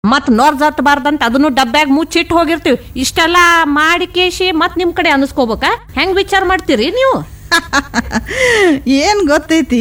ಮತ್ ನೋರ್ಜತ್ಬಾರ್ದಂತ ಅದನ್ನು ಡಬ್ಬ್ಯಾಗ ಮುಚ್ಚಿಟ್ಟು ಹೋಗಿರ್ತೀವಿ ಇಷ್ಟೆಲ್ಲ ಮಾಡಿ ಕೇಶಿ ಮತ್ ನಿಮ್ ಕಡೆ ಅನಿಸ್ಕೋಬೇಕ ಹೆಂಗ್ ವಿಚಾರ ಮಾಡ್ತೀರಿ ನೀವು ಏನು ಗೊತ್ತೈತಿ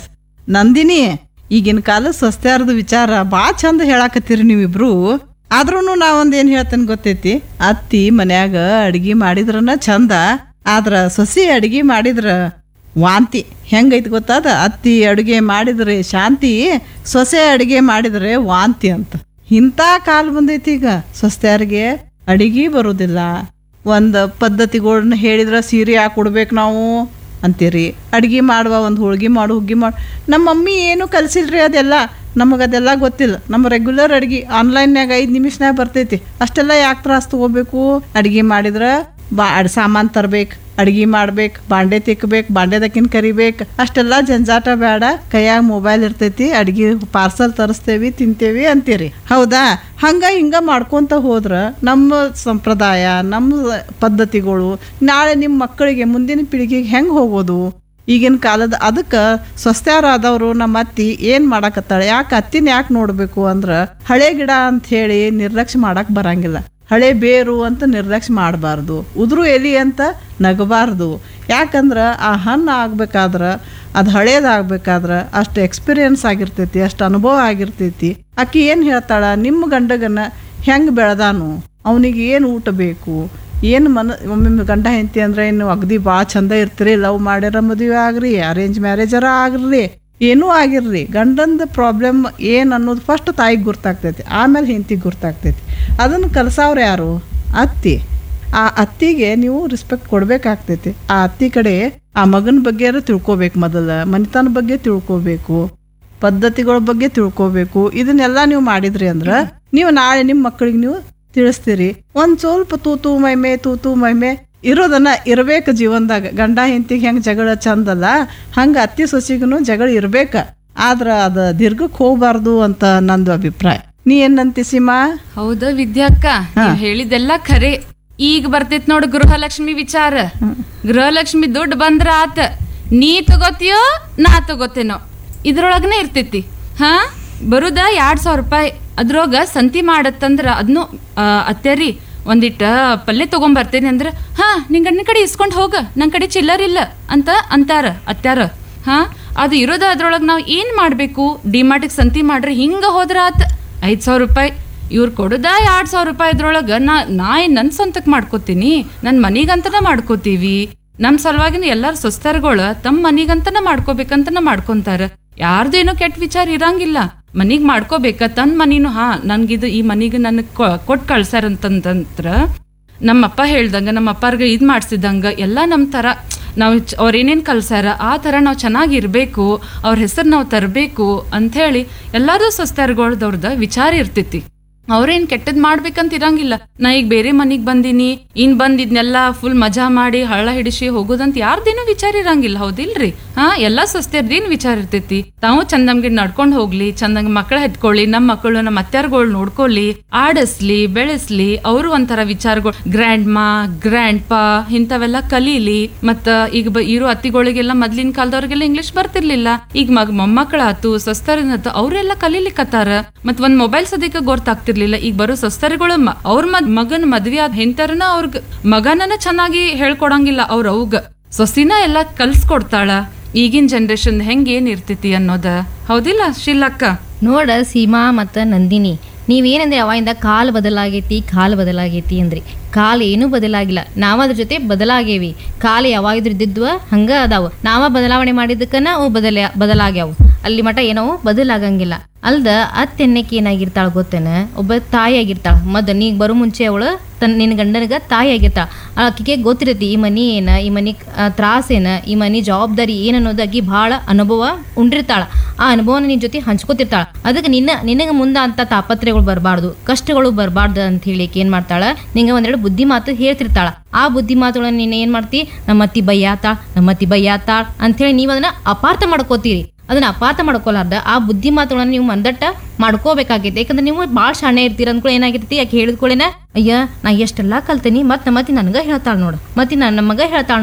ನಂದಿನಿ ಈಗಿನ ಕಾಲ ಸಸ್ತ್ಯಾರದ ವಿಚಾರ ಭಾಳ ಚಂದ ಹೇಳಾಕತ್ತೀರಿ ನೀವಿಬ್ರು ಆದ್ರೂ ನಾ ಒಂದು ಏನು ಹೇಳ್ತೇನೆ ಗೊತ್ತೈತಿ ಅತ್ತಿ ಮನ್ಯಾಗ ಅಡ್ಗಿ ಮಾಡಿದ್ರನ ಚಂದ ಆದ್ರ ಸೊಸಿ ಅಡ್ಗಿ ಮಾಡಿದ್ರ ವಾಂತಿ ಹೆಂಗೈತಿ ಗೊತ್ತಾದ ಅತ್ತಿ ಅಡುಗೆ ಮಾಡಿದ್ರೆ ಶಾಂತಿ ಸೊಸೆ ಅಡುಗೆ ಮಾಡಿದ್ರೆ ವಾಂತಿ ಅಂತ ಇಂಥ ಕಾಲ ಬಂದೈತಿ ಈಗ ಸೊಸ್ತ್ಯಾರಿಗೆ ಅಡಿಗೆ ಬರೋದಿಲ್ಲ ಒಂದು ಪದ್ಧತಿಗಳ್ನ ಹೇಳಿದ್ರೆ ಸೀರೆ ಯಾಕೆ ಕೊಡ್ಬೇಕು ನಾವು ಅಂತೀರಿ ಅಡ್ಗೆ ಮಾಡುವ ಒಂದು ಹೋಳ್ಗೆ ಮಾಡು ಹುಗ್ಗಿ ಮಾಡು ನಮ್ಮ ಮಮ್ಮಿ ಏನೂ ಕಲ್ಸಿಲ್ರಿ ಅದೆಲ್ಲ ನಮಗೆ ಅದೆಲ್ಲ ಗೊತ್ತಿಲ್ಲ ನಮ್ಮ ರೆಗ್ಯುಲರ್ ಅಡ್ಗೆ ಆನ್ಲೈನ್ಯಾಗ ಐದು ನಿಮಿಷನ್ಯಾಗ ಬರ್ತೈತಿ ಅಷ್ಟೆಲ್ಲ ಯಾಕೆ ತ್ರಾಸ ತಗೋಬೇಕು ಅಡ್ಗೆ ಮಾಡಿದ್ರೆ ಬಾ ಅಡ್ ಸಾಮಾನು ತರ್ಬೇಕು ಅಡ್ಗೆ ಮಾಡ್ಬೇಕು ಬಾಂಡೆ ತಿಕ್ಕಬೇಕು ಬಾಂಡೆದಕ್ಕಿನ ಕರಿಬೇಕು ಅಷ್ಟೆಲ್ಲ ಜಂಜಾಟ ಬೇಡ ಕೈಯಾಗ ಮೊಬೈಲ್ ಇರ್ತೈತಿ ಅಡ್ಗೆ ಪಾರ್ಸಲ್ ತರಿಸ್ತೇವಿ ತಿಂತೇವಿ ಅಂತೀರಿ ಹೌದಾ ಹಂಗ ಹಿಂಗ ಮಾಡ್ಕೊಂತ ಹೋದ್ರ ನಮ್ಮ ಸಂಪ್ರದಾಯ ನಮ್ಮ ಪದ್ಧತಿಗಳು ನಾಳೆ ನಿಮ್ಮ ಮಕ್ಕಳಿಗೆ ಮುಂದಿನ ಪೀಳಿಗೆಗೆ ಹೆಂಗೆ ಹೋಗೋದು ಈಗಿನ ಕಾಲದ ಅದಕ್ಕೆ ಸ್ವಸ್ಥ್ಯಾರಾದವರು ನಮ್ಮ ಅತ್ತಿ ಏನು ಮಾಡಾಕತ್ತಾಳೆ ಯಾಕೆ ಅತ್ತಿನ ಯಾಕೆ ನೋಡಬೇಕು ಅಂದ್ರೆ ಹಳೆ ಗಿಡ ಅಂತ ಹೇಳಿ ನಿರ್ಲಕ್ಷ್ಯ ಮಾಡಕ್ಕೆ ಬರಂಗಿಲ್ಲ ಹಳೆ ಬೇರು ಅಂತ ನಿರ್ಲಕ್ಷ್ಯ ಮಾಡಬಾರ್ದು ಉದುರು ಎಲಿ ಅಂತ ನಗಬಾರ್ದು ಯಾಕಂದ್ರೆ ಆ ಹಣ್ಣು ಆಗ್ಬೇಕಾದ್ರೆ ಅದು ಹಳೇದಾಗ್ಬೇಕಾದ್ರೆ ಅಷ್ಟು ಎಕ್ಸ್ಪೀರಿಯನ್ಸ್ ಆಗಿರ್ತೈತಿ ಅಷ್ಟು ಅನುಭವ ಆಗಿರ್ತೈತಿ ಆಕಿ ಏನು ಹೇಳ್ತಾಳ ನಿಮ್ಮ ಗಂಡಗನ್ನ ಹೆಂಗೆ ಬೆಳೆದಾನು ಅವನಿಗೆ ಏನು ಊಟ ಬೇಕು ಏನು ಮನ ಒಮ್ಮೊಮ್ಮೆ ಗಂಡ ಹೆಂಡತಿ ಅಂದ್ರೆ ಏನು ಅಗದಿ ಭಾಳ ಚಂದ ಇರ್ತೀರಿ ಲವ್ ಮಾಡ್ಯಾರ ಮದುವೆ ಆಗ್ರಿ ಅರೇಂಜ್ ಮ್ಯಾರೇಜರ ಆಗ್ರಿ ಏನೂ ಆಗಿರ್ರಿ ಗಂಡಂದ ಪ್ರಾಬ್ಲಮ್ ಏನು ಅನ್ನೋದು ಫಸ್ಟ್ ತಾಯಿಗೆ ಗುರ್ತಾಗ್ತೈತಿ ಆಮೇಲೆ ಹೆಂಡತಿಗೆ ಗುರ್ತಾಗ್ತೈತಿ ಅದನ್ನು ಕಲ್ಸವ್ರು ಯಾರು ಅತ್ತಿ ಆ ಅತ್ತಿಗೆ ನೀವು ರೆಸ್ಪೆಕ್ಟ್ ಕೊಡ್ಬೇಕಾಗ್ತೈತಿ ಆ ಅತ್ತಿ ಕಡೆ ಆ ಮಗನ ಬಗ್ಗೆ ತಿಳ್ಕೊಬೇಕು ಮೊದಲ ಮನಿತನ ಬಗ್ಗೆ ತಿಳ್ಕೊಬೇಕು ಪದ್ಧತಿಗಳ ಬಗ್ಗೆ ತಿಳ್ಕೊಬೇಕು ಇದನ್ನೆಲ್ಲ ನೀವು ಮಾಡಿದ್ರಿ ಅಂದ್ರೆ ನೀವು ನಾಳೆ ನಿಮ್ಮ ಮಕ್ಕಳಿಗೆ ನೀವು ತಿಳಿಸ್ತೀರಿ ಒಂದ್ ಸ್ವಲ್ಪ ತೂತು ಮೈಮೆ ತೂತು ಮೈಮೆ ಇರೋದನ್ನ ಇರ್ಬೇಕು ಜೀವನದಾಗ ಗಂಡ ಹೆಂಡತಿಗೆ ಹೆಂಗ್ ಜಗಳ ಚಂದಲ್ಲ ಹಂಗ ಅತ್ತಿ ಸೊಸಿಗೂ ಜಗಳ ಇರ್ಬೇಕ ಆದ್ರ ಅದ ದೀರ್ಘಕ್ಕೆ ಹೋಗ್ಬಾರ್ದು ಅಂತ ನಂದು ಅಭಿಪ್ರಾಯ ನೀ ಏನಂತಿ ಸೀಮಾ ಹೌದ ವಿದ್ಯಾಕ್ಕ ನೀವ್ ಹೇಳಿದೆಲ್ಲ ಖರೆ ಈಗ ಬರ್ತೈತ್ ನೋಡ್ ಗೃಹಲಕ್ಷ್ಮಿ ವಿಚಾರ ಗೃಹಲಕ್ಷ್ಮಿ ದುಡ್ಡು ಬಂದ್ರ ಆತ ನೀ ತಗೋತೀಯೋ ನಾ ತಗೋತೇನೋ ಇದ್ರೊಳಗನೆ ಇರ್ತೈತಿ ಹಾ ಬರುದ ಎರಡ್ ಸಾವಿರ ರೂಪಾಯಿ ಅದ್ರೊಳಗ ಸಂತಿ ಮಾಡತ್ತಂದ್ರ ಅದನ್ನು ಅತ್ಯಾರಿ ಒಂದಿಟ್ಟ ಪಲ್ಯ ತಗೊಂಬರ್ತೇನೆ ಅಂದ್ರ ಹಾ ನಿನ್ ಗಂಡನ ಕಡೆ ಇಸ್ಕೊಂಡ್ ಹೋಗ ನನ್ ಕಡೆ ಚಿಲ್ಲರ್ ಇಲ್ಲ ಅಂತ ಅಂತಾರ ಅತ್ಯಾರ ಹಾ ಅದು ಇರೋದ ಅದ್ರೊಳಗ ನಾವ್ ಏನ್ ಮಾಡ್ಬೇಕು ಡಿಮಾರ್ಟಿಗೆ ಸಂತಿ ಮಾಡ್ರಿ ಹಿಂಗ ಹೋದ್ರ ಆತ ಐದ್ ಸಾವಿರ ರೂಪಾಯಿ ಇವ್ರು ಕೊಡುದ ಎರಡ್ ಸಾವಿರ ರೂಪಾಯಿ ಇದ್ರೊಳಗ ನಾ ನಾ ಏನ್ ನನ್ ಸ್ವಂತಕ್ ಮಾಡ್ಕೋತೀನಿ ನನ್ ಮನಿಗಂತನ ಮಾಡ್ಕೋತೀವಿ ನಮ್ ಸಲುವಾಗಿನ ಎಲ್ಲಾರು ಸ್ವಸ್ಥರ್ಗಳು ತಮ್ಮ ಮನಿಗಂತನ ಮಾಡ್ಕೋಬೇಕಂತನ ಮಾಡ್ಕೊಂತಾರ ಯಾರ್ದು ಏನೋ ಕೆಟ್ಟ ವಿಚಾರ ಇರಂಗಿಲ್ಲ ಮನಿಗ್ ಮಾಡ್ಕೋಬೇಕ ತನ್ ಮನಿನು ಹಾ ನನ್ಗಿದು ಈ ಮನಿಗೆ ನನ್ ಕೊಟ್ ಕಳ್ಸಾರಂತಂದ್ರ ನಮ್ಮಪ್ಪ ಹೇಳ್ದಂಗ ನಮ್ಮ ಅಪ್ಪಾರ್ಗ ಇದ್ ಮಾಡ್ಸಿದಂಗ ಎಲ್ಲ ನಮ್ ತರ ನಾವು ಅವ್ರ ಏನೇನ್ ಕಲ್ಸಾರ ಆ ತರ ನಾವು ಚೆನ್ನಾಗಿರ್ಬೇಕು ಅವ್ರ ಹೆಸರು ನಾವು ತರಬೇಕು ಅಂಥೇಳಿ ಎಲ್ಲಾರು ಸ್ವಸ್ಥರ್ಗಳ್ದವ್ರದ ವಿಚಾರ ಇರ್ತೈತಿ ಅವ್ರೇನ್ ಕೆಟ್ಟದ್ ಮಾಡ್ಬೇಕಂತ ಇರಂಗಿಲ್ಲ ನಾ ಈಗ ಬೇರೆ ಮನಿಗ್ ಬಂದಿನಿ ಇನ್ ಬಂದ್ ಇದ್ನೆಲ್ಲ ಫುಲ್ ಮಜಾ ಮಾಡಿ ಹಳ್ಳ ಹಿಡಿಸಿ ಹೋಗೋದಂತ ಯಾರ್ದೇನು ವಿಚಾರ ಇರಂಗಿಲ್ಲ ಹೌದಿಲ್ರಿ ಹಾ ಎಲ್ಲಾ ಸ್ವಸ್ಥರ್ದೇನ್ ವಿಚಾರ ಇರ್ತೈತಿ ತಾವು ಚಂದಂಗೆ ನಡ್ಕೊಂಡ್ ಹೋಗ್ಲಿ ಚಂದಂಗ ಮಕ್ಕಳ ಹೆತ್ಕೊಳ್ಳಿ ನಮ್ಮ ಮಕ್ಕಳು ನಮ್ಮ ಅತ್ಯಾರ್ಗಳು ನೋಡ್ಕೊಳ್ಳಿ ಆಡಸ್ಲಿ ಬೆಳೆಸ್ಲಿ ಅವರು ಒಂಥರ ವಿಚಾರಗಳು ಗ್ರ್ಯಾಂಡ್ ಮಾ ಗ್ರ್ಯಾಂಡ್ ಪಾ ಇಂಥವೆಲ್ಲ ಕಲೀಲಿ ಮತ್ತ ಈಗ ಬ- ಇರೋ ಅತ್ತಿಗಳಿಗೆಲ್ಲ ಮೊದ್ಲಿನ ಕಾಲದವ್ರಿಗೆಲ್ಲ ಇಂಗ್ಲಿಷ್ ಬರ್ತಿರ್ಲಿಲ್ಲ ಈಗ ಮಗ್ ಮೊಮ್ಮಕ್ಕಳಾತು ಸ್ವಸ್ಥರನಾತು ಅವರೆಲ್ಲ ಕಲೀಲಿಕ್ಕತ್ತಾರ ಮತ್ ಒಂದ್ ಮೊಬೈಲ್ ಸದ್ಯಕ್ಕೆ ಗೊತ್ತಾಗ್ತಿರ್ಲಿಲ್ಲ ಈಗ ಬರೋ ಸ್ವಸ್ಥರಿಗಳು ಮ- ಅವ್ರ ಮದ್ ಮಗನ್ ಮದ್ವೆ ಆದ ಹೆಂತರನ ಅವ್ರಗ್ ಮಗನನ್ನ ಚೆನ್ನಾಗಿ ಹೇಳ್ಕೊಡಂಗಿಲ್ಲ ಅವ್ರ ಅವ್ಗ ಸೊಸಿನ ಎಲ್ಲ ಕಲ್ಸ್ಕೊಡ್ತಾಳ ಈಗಿನ ಜನರೇಷನ್ ಹೆಂಗ್ ಏನ್ ಇರ್ತೈತಿ ಅನ್ನೋದ ಹೌದಿಲ್ಲ ಶಿಲ್ಲಕ್ಕ ನೋಡ ಸೀಮಾ ಮತ್ತು ನಂದಿನಿ ನೀವೇನಂದ್ರೆ ಅವಾಗಿಂದ ಕಾಲ ಬದಲಾಗೈತಿ ಕಾಲ ಬದಲಾಗೈತಿ ಅಂದ್ರಿ ಕಾಲ ಏನೂ ಬದಲಾಗಿಲ್ಲ ನಾವ ಅದ್ರ ಜೊತೆ ಬದಲಾಗೇವಿ ಕಾಲ ಯಾವಾಗಿದ್ರು ಇದ್ದಿದ್ವ ಹಂಗ ಅದಾವ ನಾವ ಬದಲಾವಣೆ ಮಾಡಿದ್ದಕ್ಕನ ಅವು ಬದಲ ಬದಲಾಗ್ಯಾವು ಅಲ್ಲಿ ಮಟ ಏನೋ ಬದಲಾಗಂಗಿಲ್ಲ ಅಲ್ದ ಅತ್ತೆನ್ನಕ್ಕೆ ಏನಾಗಿರ್ತಾಳ ಗೊತ್ತೇನ ಒಬ್ಬ ತಾಯಿ ಆಗಿರ್ತಾಳ ಮದ್ ನೀಗ್ ಬರೋ ಮುಂಚೆ ಅವಳು ತನ್ನ ನಿನ್ನ ಗಂಡನಿಗ ತಾಯಿ ಆಗಿರ್ತಾಳ ಆಕಿಗೆ ಗೊತ್ತಿರತಿ ಈ ಮನಿ ಏನ ಈ ಮನಿ ಆ, ತ್ರಾಸ್ ಏನ ಈ ಮನಿ ಜವಾಬ್ದಾರಿ ಏನ್ ಅನ್ನೋದು ಆಕಿ ಭಾಳ ಅನುಭವ ಉಂಡಿರ್ತಾಳ ಆ ಅನುಭವನ ನಿನ್ ಜೊತೆ ಹಂಚ್ಕೋತಿರ್ತಾಳ ಅದಕ್ಕೆ ನಿನ್ನ ನಿನಗೆ ಮುಂದೆ ಅಂತ ತಾಪತ್ರೆಗಳು ಬರಬಾರ್ದು ಕಷ್ಟಗಳು ಬರಬಾರ್ದು ಅಂತ ಹೇಳಿ ಆಕಿ ಏನ್ ಮಾಡ್ತಾಳ ನಿಂಗೆ ಒಂದೆರಡು ಬುದ್ಧಿ ಮಾತು ಹೇಳ್ತಿರ್ತಾಳ ಆ ಬುದ್ಧಿ ಮಾತುಗಳನ್ನ ನೀನು ಏನ್ ಮಾಡ್ತಿ ನಮ್ಮ ಅತ್ತಿ ಬೈಯಾತಾಳ ನಮ್ಮ ಅತ್ತಿ ಬೈಯಾತಾಳ ಅಂತೇಳಿ ನೀವು ಅದನ್ನ ಅಪಾರ್ಥ ಮಾಡ್ಕೋತೀರಿ ಅದನ್ನ ಅಪಾರ್ಥ ಮಾಡ್ಕೊಲಾರ್ದ ಆ ಬುದ್ಧಿ ಮಾತುಗಳನ್ನ ನೀವು ಮಂದಟ್ಟ ಮಾಡ್ಕೋಬೇಕಾಗೈತೆ ಯಾಕಂದ್ರೆ ನೀವು ಭಾಳ ಶಾಣೆ ಇರ್ತೀರ ಅಂದ್ಕೊಳ್ಳಿ ಏನಾಗಿರ್ತಿ ಯಾಕೆ ಹೇಳಿದ್ಕೊಳ್ಳೇನ ಅಯ್ಯ ನಾ ಎಷ್ಟೆಲ್ಲ ಕಲ್ತೀನಿ ಮತ್ತೆ ನಮ್ಮತ್ತಿ ನನಗ ಹೇಳ್ತಾಳ ನೋಡು ಮತ್ತೆ ನನ್ನ ಮಗ ಹೇಳ್ತಾಳ ನೋಡು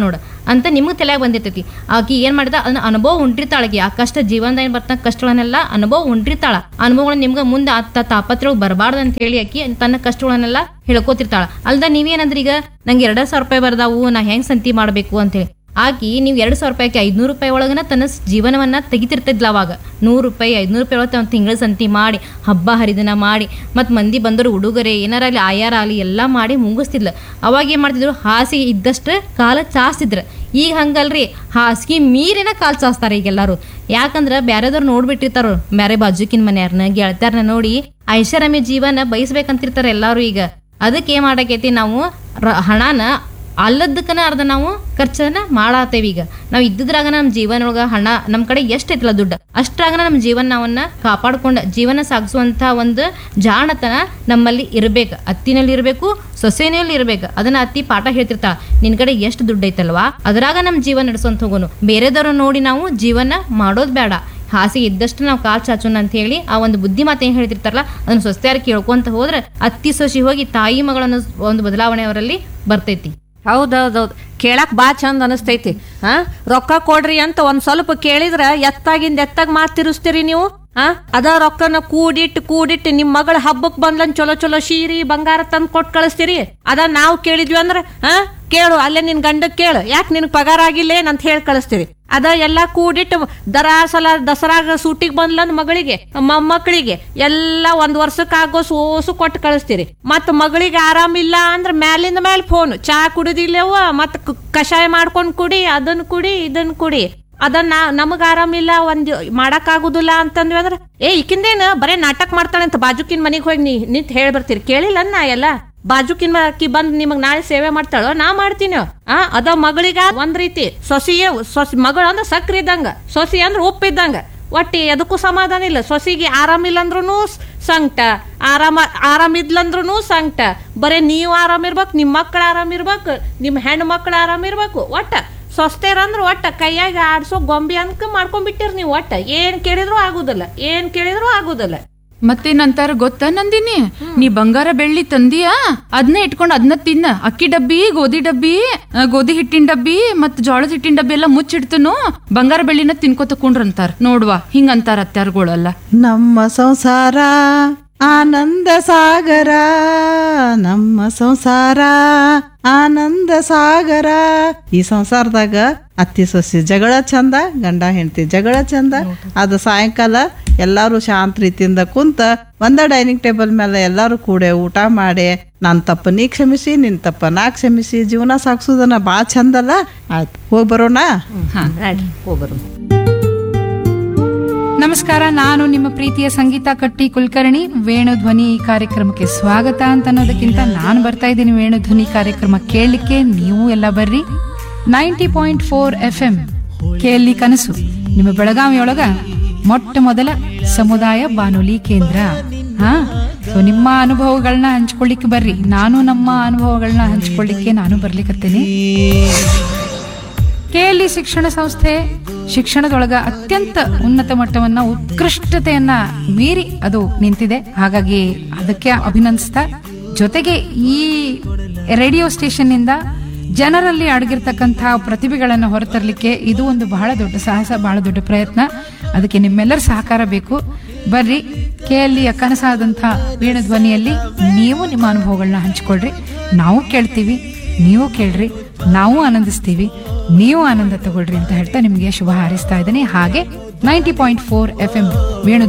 ಅಂತ ನಿಮಗೆ ತಲೆಯಾಗ ಬಂದಿರ್ತೈತಿ ಆಕಿ ಏನ್ ಮಾಡಿದ ಅದನ್ನ ಅನುಭವ ಉಂಟಿರ್ತಾಳಕಿ ಆ ಕಷ್ಟ ಜೀವನದಾಗ ಏನ್ ಬರ್ತಾನ ಕಷ್ಟಗಳನ್ನೆಲ್ಲ ಅನುಭವ ಉಂಟಿರ್ತಾಳ ಅನುಭವಗಳನ್ನ ನಿಮ್ಗೆ ಮುಂದೆ ಆತ ತಾಪತ್ರಗಳು ಬರಬಾರ್ದು ಅಂತ ಹೇಳಿ ಆಕಿ ತನ್ನ ಕಷ್ಟಗಳನ್ನೆಲ್ಲ ಹೇಳ್ಕೊತಿರ್ತಾಳ ಅಲ್ದ ನೀವೇನಂದ್ರಿ ಈಗ ನಂಗೆ ಎರಡ ಸಾವಿರ ರೂಪಾಯಿ ಬರ್ದಾವು ನಾ ಹೆಂಗ್ ಸಂತಿ ಮಾಡ್ಬೇಕು ಅಂತೇಳಿ ಆಕಿ ನೀವು ಎರಡು ಸಾವಿರ ರೂಪಾಯಿಗೆ ಐದ್ನೂರು ರೂಪಾಯಿ ಒಳಗನ ತನ್ನ ಸ್- ಜೀವನವನ್ನ ತೆಗಿತಿರ್ತಿದ್ಲ ಅವಾಗ ನೂರು ರೂಪಾಯಿ ಐದ್ನೂರು ರೂಪಾಯಿ ಒಳಗೆ ಒಂದು ತಿಂಗಳ ಸಂತಿ ಮಾಡಿ ಹಬ್ಬ ಹರಿದಿನ ಮಾಡಿ ಮತ್ತು ಮಂದಿ ಬಂದರು ಉಡುಗೊರೆ ಏನಾರ ಆಗಲಿ ಆಯಾರ ಆಗಲಿ ಎಲ್ಲ ಮಾಡಿ ಮುಗಿಸ್ತಿದ್ಲ ಅವಾಗ ಏನು ಮಾಡ್ತಿದ್ರು ಹಾಸಿಗೆ ಇದ್ದಷ್ಟು ಕಾಲ ಚಾಸ್ತಿದ್ರು ಈಗ ಹಂಗಲ್ರಿ ಹಾಸಿಗೆ ಮೀರಿನ ಕಾಲು ಚಾಸ್ತಾರೆ ಈಗ ಎಲ್ಲರೂ ಯಾಕಂದ್ರೆ ಬ್ಯಾರೆದವ್ರು ನೋಡ್ಬಿಟ್ಟಿರ್ತಾರ ಬ್ಯಾರೆ ಬಾಜುಕಿನ ಮನೆಯವ್ರನ್ನ ಗೆಳತ್ಯಾರನ್ನ ನೋಡಿ ಐಷಾರಾಮಿ ಜೀವನ ಬಯಸ್ಬೇಕಂತಿರ್ತಾರೆ ಎಲ್ಲರೂ ಈಗ ಅದಕ್ಕೆ ಏನ್ ಮಾಡಕೈತಿ ನಾವು ರ- ಹಣನ ಅಲ್ಲದಕ್ಕನ ಅರ್ಧ ನಾವು ಖರ್ಚನ್ನ ಮಾಡಾತೇವಿ ಈಗ ನಾವು ಇದ್ದಿದ್ರಾಗ ನಮ್ಮ ಜೀವನ ಒಳಗ ಹಣ ನಮ್ಮ ಕಡೆ ಎಷ್ಟು ಐತಲ್ಲ ದುಡ್ಡು ಅಷ್ಟ್ರಾಗನ ನಮ್ಮ ಜೀವನ ನಾವನ್ನ ಕಾಪಾಡ್ಕೊಂಡು ಜೀವನ ಸಾಗಿಸುವಂತ ಒಂದು ಜಾಣತನ ನಮ್ಮಲ್ಲಿ ಇರಬೇಕು ಅತ್ತಿನಲ್ಲಿ ಇರಬೇಕು ಸೊಸೆನಲ್ಲಿ ಇರಬೇಕು ಅದನ್ನ ಅತ್ತಿ ಪಾಠ ಹೇಳ್ತಿರ್ತಾಳ ನಿನ್ ಕಡೆ ಎಷ್ಟು ದುಡ್ಡು ಐತಲ್ವಾ ಅದ್ರಾಗ ನಮ್ಮ ಜೀವನ ನಡೆಸೋಂತ ಹೋಗೋನು ಬೇರೆದವ್ರ ನೋಡಿ ನಾವು ಜೀವನ ಮಾಡೋದು ಬೇಡ ಹಾಸಿಗೆ ಇದ್ದಷ್ಟು ನಾವು ಕಾಲ್ ಚಾಚೋಣ ಅಂತ ಹೇಳಿ ಆ ಒಂದು ಬುದ್ಧಿ ಮಾತು ಏನ್ ಹೇಳ್ತಿರ್ತಾರಲ್ಲ ಅದನ್ನ ಸೊಸ್ತ್ಯಾರ ಕೇಳ್ಕೊಂತ ಹೋದ್ರೆ ಅತ್ತಿ ಸೊಸಿ ಹೋಗಿ ತಾಯಿ ಮಗಳನ್ನ ಒಂದು ಬದಲಾವಣೆ ಅವರಲ್ಲಿ ಬರ್ತೈತಿ ಹೌದೌದೌದು ಕೇಳಕ್ ಬಾ ಚಂದ ಅನಸ್ತೈತಿ ಹಾ ರೊಕ್ಕ ಕೊಡ್ರಿ ಅಂತ ಒಂದ್ ಸ್ವಲ್ಪ ಕೇಳಿದ್ರ ಎತ್ತಾಗಿಂದ ಎತ್ತಾಗ ಮಾತ್ ತಿರುಸ್ತೀರಿ ನೀವು ಹಾ ಅದ ರೊಕ್ಕನ ಕೂಡಿಟ್ಟು ಕೂಡಿಟ್ಟು ನಿಮ್ ಮಗಳ ಹಬ್ಬಕ್ ಬಂದ್ಲನ್ ಚಲೋ ಚಲೋ ಸೀರಿ ಬಂಗಾರ ತಂದ್ ಕೊಟ್ ಕಳಿಸ್ತೀರಿ ಅದ ನಾವ್ ಕೇಳಿದ್ವಿ ಅಂದ್ರ ಹಾ ಕೇಳು ಅಲ್ಲೇ ನಿನ್ ಗಂಡಕ್ ಕೇಳು ಯಾಕೆ ನಿನ್ ಪಗಾರ ಆಗಿಲ್ಲೇನ್ ಅಂತ ಹೇಳಿ ಕಳಿಸ್ತೀರಿ ಅದ ಎಲ್ಲಾ ಕೂಡಿಟ್ಟು ದರಾಸಲ ದಸರಾಗ ಸೂಟಿಗೆ ಬಂದ್ಲಂದ್ ಮಗಳಿಗೆ ಮೊಮ್ಮಕ್ಕಳಿಗೆ ಎಲ್ಲ ಒಂದ್ ವರ್ಷಕ್ಕೆ ಆಗೋ ಸೋಸು ಕೊಟ್ಟು ಕಳಿಸ್ತೀರಿ ಮತ್ ಮಗಳಿಗೆ ಆರಾಮಿಲ್ಲ ಅಂದ್ರ ಮ್ಯಾಲಿಂದ ಮ್ಯಾಲ ಫೋನ್ ಚಾ ಕುಡಿದಿಲ್ಲವ ಮತ್ ಕ- ಕಷಾಯ ಮಾಡ್ಕೊಂಡ್ ಕುಡಿ ಅದನ್ ಕುಡಿ ಇದನ್ ಕುಡಿ ಅದನ್ನ ನಮಗ ಆರಾಮಿಲ್ಲ ಒಂದ್ ಮಾಡಕ್ ಆಗುದಿಲ್ಲ ಅಂತಂದ್ವಿ ಅಂದ್ರ ಏ ಈಕಿಂದೇನ ಬರೇ ನಾಟಕ ಮಾಡ್ತಾಳೆ ಅಂತ ಬಾಜುಕಿನ್ ಮನಿಗ್ ಹೋಗಿ ನೀ ನಿಂತ್ ಹೇಳ್ ಬರ್ತೀರಿ ಕೇಳಿಲ್ಲ ನಾ ಎಲ್ಲ ಬಾಜುಕಿನ್ ಅಕ್ಕಿ ಬಂದ್ ನಿಮಗ್ ನಾಳೆ ಸೇವೆ ಮಾಡ್ತಾಳೋ ನಾ ಮಾಡ್ತೀನಿ ಆ ಅದ ಮಗಳಿಗ ಒಂದ್ ರೀತಿ ಸೊಸಿಯ ಸೊಸಿ ಮಗಳು ಅಂದ್ರ ಸಕ್ರಿ ಇದ್ದಂಗ ಸೊಸಿ ಅಂದ್ರ ಉಪ್ಪಿದ್ದಂಗ ಒಟ್ಟಿ ಎದಕ್ಕೂ ಸಮಾಧಾನ ಇಲ್ಲ ಸೊಸಿಗೆ ಆರಾಮಿಲ್ಲ ಅಂದ್ರೂ ಸಂಕಟ ಆರಾಮ ಆರಾಮಿದ್ಲಂದ್ರೂ ಸಂಕಟ ಬರೇ ನೀವು ಆರಾಮಿರ್ಬೇಕು ನಿಮ್ಮ ಮಕ್ಳು ಆರಾಮಿರ್ಬೇಕು ನಿಮ್ಮ ಹೆಣ್ಣು ಮಕ್ಳು ಆರಾಮಿರ್ಬೇಕು ಒಟ್ಟ ಸ್ವಸ್ಥೇರಂದ್ರ ಒಟ್ಟ ಕೈಯಾಗ ಆಡ್ಸೋ ಗೊಂಬೆ ಅನ್ಕ ಮಾಡ್ಕೊಂಡ್ಬಿಟ್ಟಿರ್ ನೀವು ಒಟ್ಟ ಏನ್ ಕೇಳಿದ್ರು ಆಗುದಿಲ್ಲ ಏನ್ ಕೇಳಿದ್ರು ಆಗುದಿಲ್ಲ ಮತ್ತೇನಂತಾರ ಗೊತ್ತಾ ನಂದಿನಿ ನೀ ಬಂಗಾರ ಬೆಳ್ಳಿ ತಂದಿಯಾ ಅದನ್ನ ಇಟ್ಕೊಂಡು ಅದನ್ನ ತಿನ್ನ ಅಕ್ಕಿ ಡಬ್ಬಿ ಗೋಧಿ ಡಬ್ಬಿ ಆ, ಗೋಧಿ ಹಿಟ್ಟಿನ ಡಬ್ಬಿ ಮತ್ ಜೋಳದ ಹಿಟ್ಟಿನ ಡಬ್ಬಿ ಎಲ್ಲ ಮುಚ್ಚಿಡ್ತನು ಬಂಗಾರ ಬೆಳ್ಳಿನ ತಿನ್ಕೋತ ಕುಂಡ್ರಂತಾರ ನೋಡ್ವಾ ಹಿಂಗಂತಾರ ಅತ್ಯಾರ್ಗಳೆಲ್ಲ ನಮ್ಮ ಸಂಸಾರ ಆನಂದ ಸಾಗರ ನಮ್ಮ ಸಂಸಾರ ಆನಂದ ಸಾಗರ ಈ ಸಂಸಾರದಾಗ ಅತ್ತಿ ಸೊಸಿ ಜಗಳ ಚಂದ ಗಂಡ ಹೆಂಡತಿ ಜಗಳ ಚಂದ ಅದು ಸಾಯಂಕಾಲ ಎಲ್ಲಾರು ಶಾಂತ ರೀತಿಯಿಂದ ಕುಂತ ಒಂದ ಡೈನಿಂಗ್ ಟೇಬಲ್ ಮೇಲೆ ಎಲ್ಲಾರು ಕೂಡೆ ಊಟ ಮಾಡಿ ನನ್ನ ತಪ್ಪ ನೀ ಕ್ಷಮಿಸಿ ನಿನ್ ತಪ್ಪ ನಾ ಕ್ಷಮಿಸಿ ಜೀವನ ಸಾಗಿಸೋದನ್ನ ಭಾಳ ಚಂದಲ್ಲ ಆಯ್ತು ಹೋಗಿ ಬರೋಣ ನಡ್ರಿ ಹೋಗ್ಬರು ನಮಸ್ಕಾರ ನಾನು ನಿಮ್ಮ ಪ್ರೀತಿಯ ಸಂಗೀತ ಕಟ್ಟಿ ಕುಲಕರ್ಣಿ ವೇಣು ಧ್ವನಿ ಈ ಕಾರ್ಯಕ್ರಮಕ್ಕೆ ಸ್ವಾಗತ ಅಂತ ಅನ್ನೋದಕ್ಕಿಂತ ನಾನು ಬರ್ತಾ ಇದ್ದೀನಿ ವೇಣು ಧ್ವನಿ ಕಾರ್ಯಕ್ರಮ ಕೇಳಲಿಕ್ಕೆ ನೀವು ಎಲ್ಲ ಬರ್ರಿ ನೈಂಟಿ ಪಾಯಿಂಟ್ ಫೋರ್ ಎಫ್ ಎಂ ಕೇಳಿ ಕನಸು ನಿಮ್ಮ ಬೆಳಗಾವಿಯೊಳಗ ಮೊಟ್ಟ ಮೊದಲ ಸಮುದಾಯ ಬಾನುಲಿ ಕೇಂದ್ರ ಹಾ ಸೊ ನಿಮ್ಮ ಅನುಭವಗಳನ್ನ ಹಂಚ್ಕೊಳ್ಳಿಕ್ಕೆ ಬರ್ರಿ ನಾನು ನಮ್ಮ ಅನುಭವಗಳನ್ನ ಹಂಚ್ಕೊಳ್ಳಿಕ್ಕೆ ನಾನು ಬರ್ಲಿಕ್ಕತ್ತೇನೆ ಕೆಎಲ್ಇ ಶಿಕ್ಷಣ ಸಂಸ್ಥೆ ಶಿಕ್ಷಣದೊಳಗ ಅತ್ಯಂತ ಉನ್ನತ ಮಟ್ಟವನ್ನ ಉತ್ಕೃಷ್ಟತೆಯನ್ನ ಮೀರಿ ಅದು ನಿಂತಿದೆ ಹಾಗಾಗಿ ಅದಕ್ಕೆ ಅಭಿನಂದಿಸ್ತಾ ಜೊತೆಗೆ ಈ ರೇಡಿಯೋ ಸ್ಟೇಷನ್ ನಿಂದ ಜನರಲ್ಲಿ ಅಡಗಿರ್ತಕ್ಕಂತಹ ಪ್ರತಿಭೆಗಳನ್ನು ಹೊರತರಲಿಕ್ಕೆ ಇದು ಒಂದು ಬಹಳ ದೊಡ್ಡ ಸಾಹಸ ಬಹಳ ದೊಡ್ಡ ಪ್ರಯತ್ನ ಅದಕ್ಕೆ ನಿಮ್ಮೆಲ್ಲರ ಸಹಕಾರ ಬೇಕು ಬರ್ರಿ ಕೆಎಲ್ಇಯ ಕನಸಾದಂತಹ ವೀಣ ಧ್ವನಿಯಲ್ಲಿ ನೀವು ನಿಮ್ಮ ಅನುಭವಗಳನ್ನ ಹಂಚಿಕೊಳ್ರಿ ನಾವು ಕೇಳ್ತೀವಿ ನೀವು ಕೇಳ್ರಿ ನಾವು ಆನಂದಿಸ್ತೀವಿ ನೀವು ಆನಂದ ತಗೊಳ್ರಿ ಅಂತ ಹೇಳ್ತಾ ನಿಮಗೆ ಶುಭ ಹಾರೈಸ್ತಾ ಇದ್ದೀನಿ ಹಾಗೆ ninety point four FM Venu Venu